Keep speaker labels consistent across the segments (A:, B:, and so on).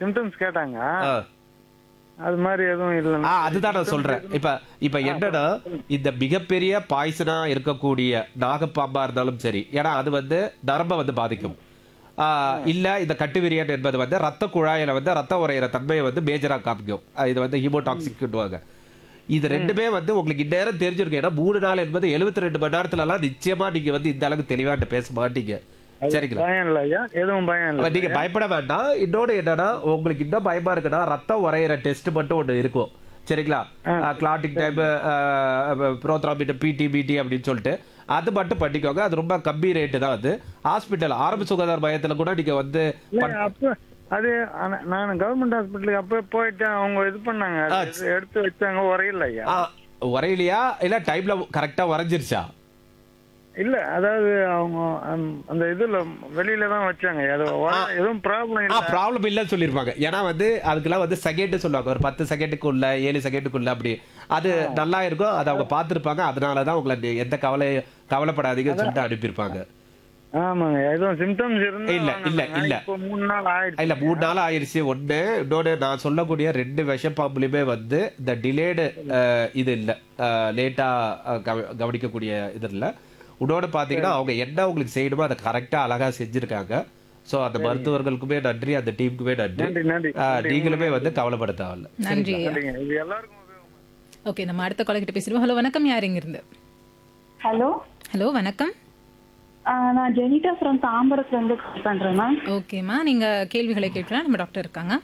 A: Symptoms கேட்டாங்க
B: ஆ.
A: அது மாதிரி எதுவும்
B: ஆ
A: இல்லைன்னா
B: அதுதான் நான் சொல்றேன் இப்ப இப்ப என்னன்னா இந்த மிகப்பெரிய பாய்சனா இருக்கக்கூடிய நாகப்பாம்பா இருந்தாலும் சரி ஏன்னா அது வந்து நரம்ப வந்து பாதிக்கும் ஆ, இல்ல இந்த கட்டுவிரியன் என்பது வந்து ரத்த குழாயில வந்து ரத்த உரையிற தன்மையை வந்து மேஜரா காமிக்கும் ஆ, இது வந்து ஹீமோடாக்சிக்னுவாங்க இது ரெண்டுமே வந்து உங்களுக்கு இந்நேரம் தெரிஞ்சிருக்கும் ஏன்னா மூணு நாள் என்பது 72 ரெண்டு மணி நேரத்துல எல்லாம் நிச்சயமா நீங்க வந்து இந்த அளவுக்கு தெளிவா என்கிட்ட பேச மாட்டீங்க சரிங்களா
A: பயம் இல்லை ஐயா எதுவும் பயம் இல்லை
B: நீங்க பயப்பட வேண்டாம் இன்னொன்னு என்னன்னா உங்களுக்கு இன்னும் பயமா இருக்குன்னா ரத்தம் உரையிற டெஸ்ட் மட்டும் ஒண்ணு இருக்கும் சரிங்களா கிளாட்டிங் டைம் ப்ரோத்ராமிட் பிடி பிடி அப்படின்னு சொல்லிட்டு அது மட்டும் பண்ணிக்கோங்க அது ரொம்ப கம்மி ரேட்டு தான் அது ஹாஸ்பிட்டல் ஆரம்ப சுகாதார மையத்துல கூட நீங்க வந்து
A: இல்ல, அப்ப அது ஆனா, நான் கவர்மெண்ட் ஹாஸ்பிட்டலுக்கு அப்ப போயிட்டேன் அவங்க இது பண்ணாங்க அது எடுத்து- எடுத்து வச்சாங்க உரையில ஐயா
B: ஆ, உரையிலையா இல்ல டைம்ல கரெக்டா உறைஞ்சிருச்சா
A: இல்ல அதாவது அவங்க அந்த- அந்த இதுல வெளியில தான் வச்சாங்க அது உரை- எதுவும் ப்ராப்ளம்
B: ஆ
A: இல்ல
B: ப்ராப்ளம் இல்லைன்னு சொல்லியிருப்பாங்க ஏன்னா வந்து அதுக்கெல்லாம் வந்து செகண்ட் சொல்லுவாங்க ஒரு பத்து செகண்டுக்குள்ள ஏழு செகண்டுக்குள்ள அப்படி அது நல்லா இருக்கும் அதை அவங்க பார்த்துருப்பாங்க அதனால தான் உங்களை நீ- எந்த கவலை கவலைப்படாதீங்கன்னு சொல்லிட்டு அனுப்பியிருப்பாங்க
A: ஆமாங்க எதுவும் சிம்டம்ஸ் இருந்தா
B: இல்ல,
A: வாங்க.
B: இல்ல,
A: நான்
B: இல்ல.
A: இப்போ மூணு நாள் ஆயிடுச்சு
B: இல்ல மூணு நாள் ஆயிருச்சு ஒண்ணு இன்னொன்று நான் சொல்லக்கூடிய ரெண்டு விஷப்பாம்புலையுமே வந்து இந்த டிலேடு இது இல்லை லேட்டா கவனிக்கக்கூடிய இது இல்லை இன்னொன்று பார்த்தீங்கன்னா அவங்க என்ன உங்களுக்கு செய்யணுமோ அதை கரெக்டா அழகா செஞ்சிருக்காங்க ஸோ அந்த மருத்துவர்களுக்குமே நன்றி அந்த டீமுக்குமே நன்றி
A: நன்றி நன்றி
B: ஆ, நீங்களுமே வந்து கவலைப்பட தேவையில்ல
C: நன்றி
A: நன்றிங்க இது எல்லாருக்கும் உபயோகமா
C: ஓகே நம்ம அடுத்த கால் கிட்ட பேசிடுவோம் ஹலோ வணக்கம் யார் இங்க இருந்து
D: ஹலோ
C: ஹலோ வணக்கம்
D: நான் ஜெனிட்டா ஃப்ரம் தாம்பரத்துல இருந்து கால் பண்றேன் மேம்
C: ஓகேம்மா நீங்க கேள்விகளை கேட்கலாம் நம்ம டாக்டர் இருக்காங்க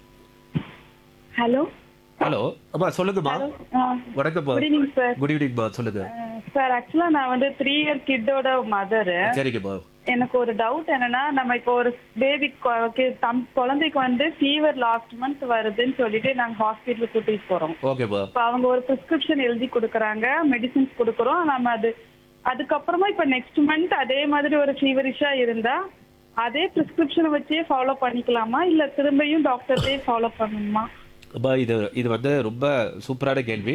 D: ஹலோ
B: ஹலோ அம்மா சொல்லுங்கம்மா வணக்கம்
D: குட் ஈவினிங் சார்
B: குட் ஈவினிங்மா சொல்லுங்க
D: சார் ஆக்சுவலா நான் வந்து த்ரீ இயர் கிட்டோட மதரு
B: சரிங்கம்மா
D: எனக்கு ஒரு டவுட் என்னன்னா நம்ம இப்போ ஒரு பேபி தம் குழந்தைக்கு வந்து ஃபீவர் லாஸ்ட் மந்த் வருதுன்னு சொல்லிட்டு நாங்க ஹாஸ்பிட்டல் கூட்டிட்டு போறோம்
B: ஓகேம்மா
D: இப்போ அவங்க ஒரு பிரிஸ்கிரிப்ஷன் எழுதி கொடுக்குறாங்க மெடிசின்ஸ் கொடுக்குறோம் நம்ம அது அதுக்கப்புறமா இப்போ நெக்ஸ்ட் மந்த் அதே மாதிரி ஒரு ஃபீவரிஷா இருந்தா அதே பிரிஸ்கிரிப்ஷனை வச்சே ஃபாலோ பண்ணிக்கலாமா இல்ல திரும்பியும் டாக்டர்டே ஃபாலோ பண்ணணுமா
B: அம்மா இது இது வந்து ரொம்ப சூப்பரான கேள்வி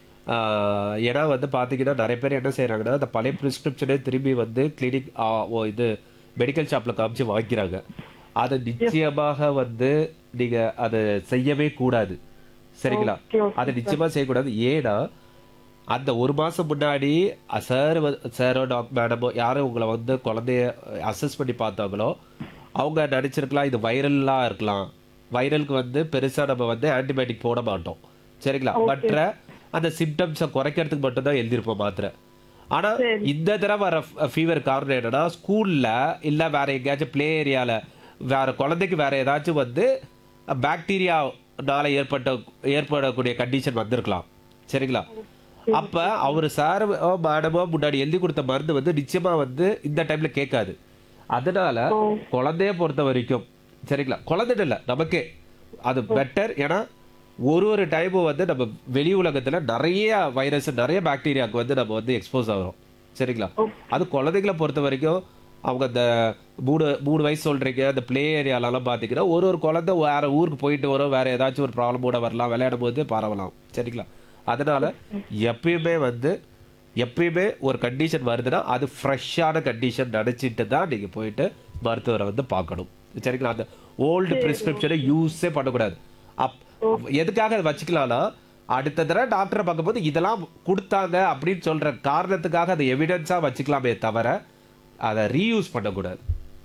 B: ஆஹ் ஏன்னா வந்து பார்த்தீங்கன்னா நிறைய பேர் என்ன செய்கிறாங்கன்னா அந்த பழைய ப்ரிஸ்கிரிப்ஷனே திரும்பி வந்து கிளினிக் ஓ இது மெடிக்கல் ஷாப்பில் காமிச்சு வாங்கிக்கிறாங்க அதை நிச்சயமாக வந்து நீங்கள் அதை செய்யவே கூடாது சரிங்களா
D: Okay, okay,
B: அதை நிச்சயமாக செய்யக்கூடாது ஏன்னா அந்த ஒரு மாதம் முன்னாடி சார் சாரோ டாக் மேடமோ யாரும் உங்களை வந்து குழந்தைய அசஸ் பண்ணி பார்த்தாங்களோ அவங்க நினச்சிருக்கலாம் இது வைரலாக இருக்கலாம் வைரலுக்கு வந்து பெருசாக நம்ம வந்து ஆன்டிபயோட்டிக் போட மாட்டோம் சரிங்களா மற்ற அந்த சிம்டம்ஸை குறைக்கிறதுக்கு மட்டும்தான் எழுதியிருப்போம் மாத்திரை ஆனா இந்த தடவை வர ஃபீவர் காரணம் என்னன்னா ஸ்கூல்ல இல்ல வேற எங்கேயாச்சும் ப்ளே ஏரியால வேற குழந்தைக்கு வேற ஏதாச்சும் வந்து பாக்டீரியானால ஏற்பட்ட ஏற்படக்கூடிய கண்டிஷன் வந்திருக்கலாம் சரிங்களா அப்ப அவர் சார் மேடமோ முன்னாடி எழுதி கொடுத்த மருந்து வந்து நிச்சயமா வந்து இந்த டைம்ல கேட்காது அதனால குழந்தைய பொறுத்த வரைக்கும் சரிங்களா குழந்தைன்னு இல்லை நமக்கே அது பெட்டர் ஏன்னா ஒரு ஒரு டைமும் வந்து நம்ம வெளி உலகத்துல நிறைய வைரஸ் நிறைய பாக்டீரியாவுக்கு வந்து நம்ம வந்து எக்ஸ்போஸ் ஆகிறோம் சரிங்களா அது குழந்தைகளை பொறுத்த வரைக்கும் அவங்க இந்த மூணு மூணு வயசு சொல்றீங்க அந்த பிளே ஏரியாலலாம் பார்த்தீங்கன்னா ஒரு ஒரு குழந்தை வேற ஊருக்கு போயிட்டு வரும் வேற ஏதாச்சும் ஒரு ப்ராப்ளமோட வரலாம் விளையாடும் போது பரவலாம் சரிங்களா அதனால எப்பயுமே வந்து எப்பயுமே ஒரு கண்டிஷன் வருதுன்னா அது ஃப்ரெஷ்ஷான கண்டிஷன் நினச்சிட்டு தான் நீங்கள் போயிட்டு மருத்துவரை வந்து பார்க்கணும் சரிங்களா அந்த ஓல்டு ப்ரிஸ்கிரிப்ஷனை யூஸே பண்ணக்கூடாது அப் எதுக்காக அதை வச்சுக்கலாம்னா அடுத்த தடவை டாக்டரை பார்க்கும்போது இதெல்லாம் கொடுத்தாங்க அப்படின்னு சொல்ற காரணத்துக்காக அதை எவிடன்ஸாக வச்சுக்கலாமே தவிர அதை ரீயூஸ் பண்ணக்கூடாது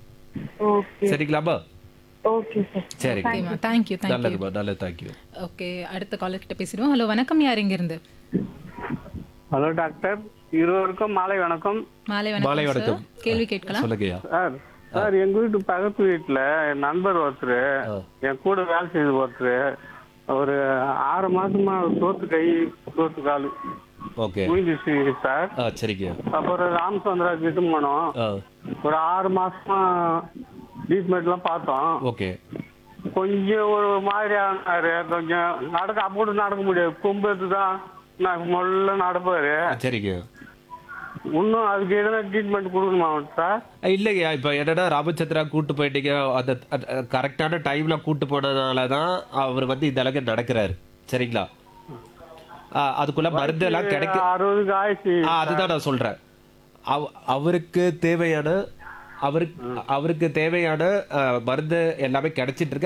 D: ஓகே
B: சரிங்களாமா
D: ஓகே சார்
B: சரி
C: ஓகேம்மா தேங்க்யூ தேங்க்யூ
B: நல்லதுமா நல்லது தேங்க்யூ
C: ஓகே அடுத்த காலர் கிட்ட பேசிடுவோம் ஹலோ வணக்கம் யார் இங்க இருந்து
E: ஹலோ டாக்டர் இருவருக்கும் மாலை வணக்கம்
C: மாலை
B: மாலை
C: வணக்கம்
B: வணக்கம்
C: சார் கேள்வி கேட்கலாம்
B: சொல்லுங்கய்யா
E: சார் சார் எங்க வீட்டு பக்கத்து வீட்டுல என் நண்பர் ஒருத்தர் என் கூட வேலை செய்து ஒருத்தர் ஒரு ஆறு மாசமா சோத்து கை சோத்து கால்
B: ஓகே
E: முடிஞ்சிச்சு சார்
B: ஆ சரிங்க
E: அப்புறம் ராமச்சந்திரா கிட்ட போனோம்
B: ஆ
E: ஒரு ஆறு மாசமா ட்ரீட்மெண்ட் எல்லாம் பார்த்தோம்
B: ஓகே
E: கொஞ்சம் ஒரு மாதிரி ஆனாரு கொஞ்சம் நடக்க அப்படி நடக்க முடியாது கும்பத்து தான் நான் முதல்ல நடப்பாரு
B: சரிங்க
E: இன்னும் அதுக்கு எதனா ட்ரீட்மெண்ட் கொடுக்கணுமா சார்
B: இல்லைங்கய்யா இப்போ என்னன்னா ராமச்சந்திரா கூட்டு போயிட்டீங்க அந்த கரெக்டான டைம்ல கூட்டு போனதுனால தான் அவர் வந்து இந்த அளவுக்கு நடக்கிறாரு சரிங்களா ஆ, அதுக்குள்ள மருந்து எல்லாம் கிடைக்க
E: அறுபதுக்கு ஆயிடுச்சு
B: ஆ, அதுதான் நான் சொல்றேன் அவ- அவருக்கு தேவையான அவருக்கு அவருக்கு தேவையான ஆ, மருந்து எல்லாமே கிடைச்சிட்டு இருக்கு